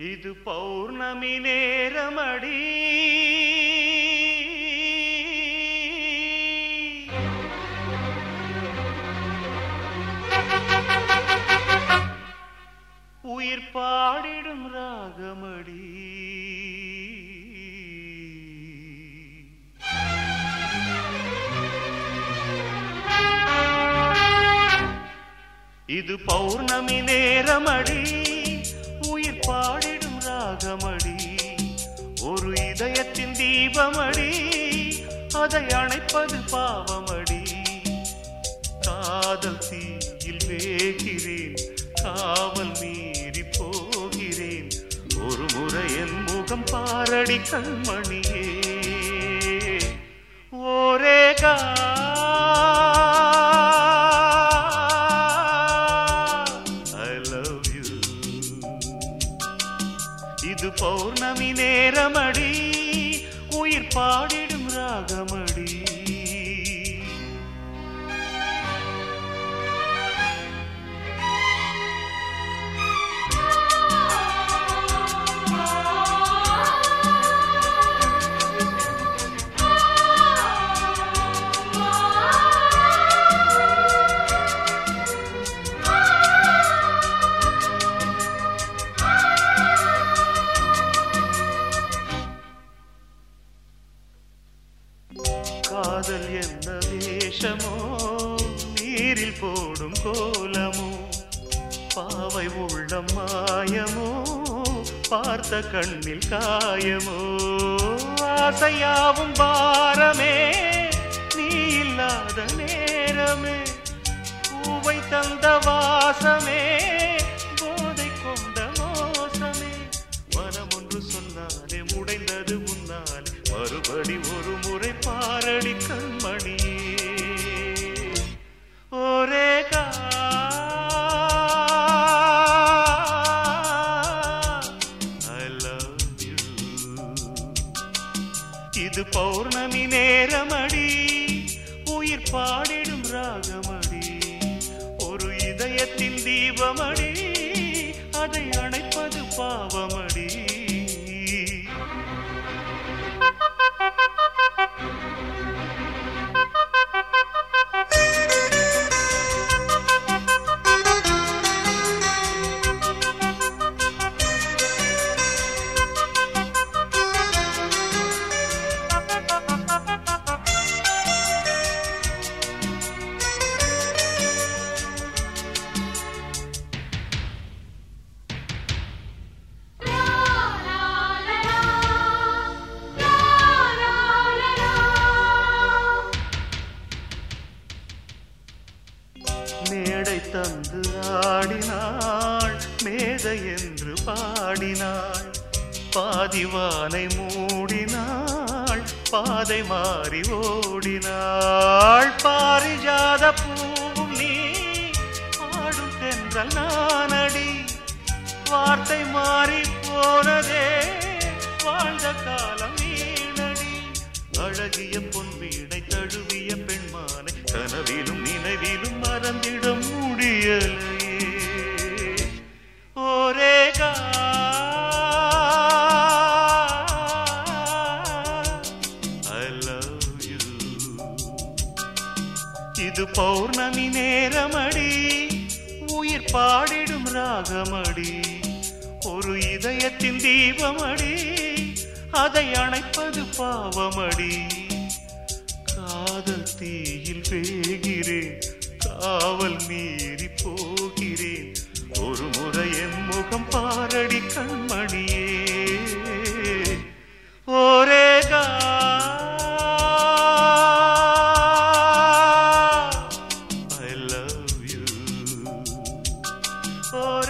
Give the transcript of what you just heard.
இது பௌர்ணமி நேரமடி உயிர் பாடிடும் ராகமடி இது பௌர்ணமி நேரமடி உயிர் பாடிடும் ராகமடி ஒரு இதயத்தின் தீபமடி அதை அணைப்பது பாவமடி காதல் தீயில் வேகிறேன் காவல் மீறி போகிறேன் ஒரு முறை என் முகம் பாரடி கண்மணியே ஓரேகா I love you. இது பௌர்ணமி நேரமடி உயிர் பாடிடும் ராகமடி காதல் என்ன வேஷமோ நீரில் போடும் கோலமோ பாவை உள்ளம் மாயமோ பார்த்த கண்ணில் காயமோ ஆசையாவும் பாரமே நீ இல்லாத நேரமே பூவை தந்த வாசமே போதை கொண்ட மோசமே மனம் ஒன்று சொன்னாலே உடைந்தது முன்னாலே மறுபடி ஒரு முறை பாரடி கண்மணியே ஒரே I love you. இது பௌர்ணமி நேரமடி உயிர் பாடிடும் ராகமடி ஒரு இதயத்தின் தீபமடி அதை அணைப்பது பாவமடி மேடை தந்து ஆடினாள் மேதை என்று பாடினாள் பாதிவானை மூடினாள் பாதை மாறி ஓடினாள் பாரிஜாத பூவும் நீ பாடும் தென்றல் நானடி வார்த்தை மாறி போனதே வாழ்ந்த காலம் வீணடி அழகிய பொன் வீடை தழுவிய பெண்மானை கனவிலும் நினைவிலும் மறந்திட முடியலையே ஒரேகா I love you. இது பௌர்ணமி நேரமடி உயிர் பாடிடும் ராகமடி ஒரு இதயத்தின் தீபமடி அதை அணைப்பது பாவமடி காதல் தீயில் வேகிறேன் காவல் மீறி போகிறேன் ஒரு முறை என் முகம் பாரடி கண்மணியே ஒரேகா I love you. Oh,